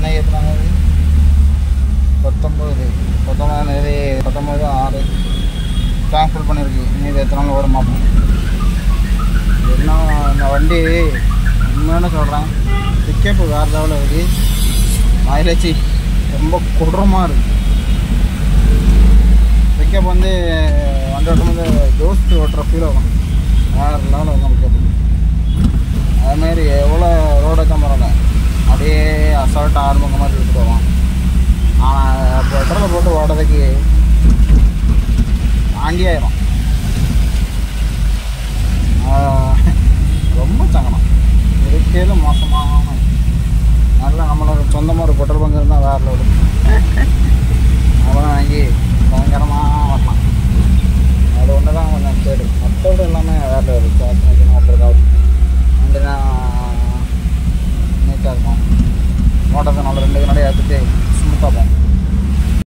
என்ன ஏற்றுனாங்க பத்தொம்பது பத்தொம்பதாம் தேதி பத்தொம்பது ஆறு டேங்க் ஃபுல் பண்ணியிருக்கு மீது எத்தனை நாள் ஓடும் பார்ப்போம் என்ன இந்த வண்டி உண்மையான சொல்கிறேன் பிக்கப்பு வேறு லெவலில் இருக்கு மைலேஜ் ரொம்ப கொடூரமாக இருக்குது பிக்கப் வந்து வண்டி ஓட்டும்போது ஜோஸ்து ஓட்டுற ஃபீல் ஆகும் வேறு லெவலில் இருக்கும் பிக்கப் அதுமாரி எவ்வளோ ரோடு வைக்க பரவாயில்ல அப்படியே அசால்ட்டாக ஆரம்பிக்க மாதிரி எடுத்துட்டு போவான் ஆனால் பெட்ரோலை போட்டு ஓடுறதுக்கு தாண்டி ஆயிரும் ஆஹ், ரொம்ப சங்கடம் இருக்கையில் மோசமான நல்லா நம்மளோட சொந்தமாக ஒரு பெட்ரோல் பங்க் இருந்தால் வேறு லோடு அதெல்லாம் வாங்கி பயங்கரமாக வரலாம் அது ஒன்று தான் கொஞ்சம் கேடு மற்றபடி எல்லாமே வேறு லோடு சார்ஜ் வைக்கணும் ஓட்டுறதுக்காக வண்டினா நீட்டாக இருக்கும் மோட்டர் நல்ல ரெண்டு கண்ணாடி ஏற்றிட்டு ஸ்மூத்தாக போகும்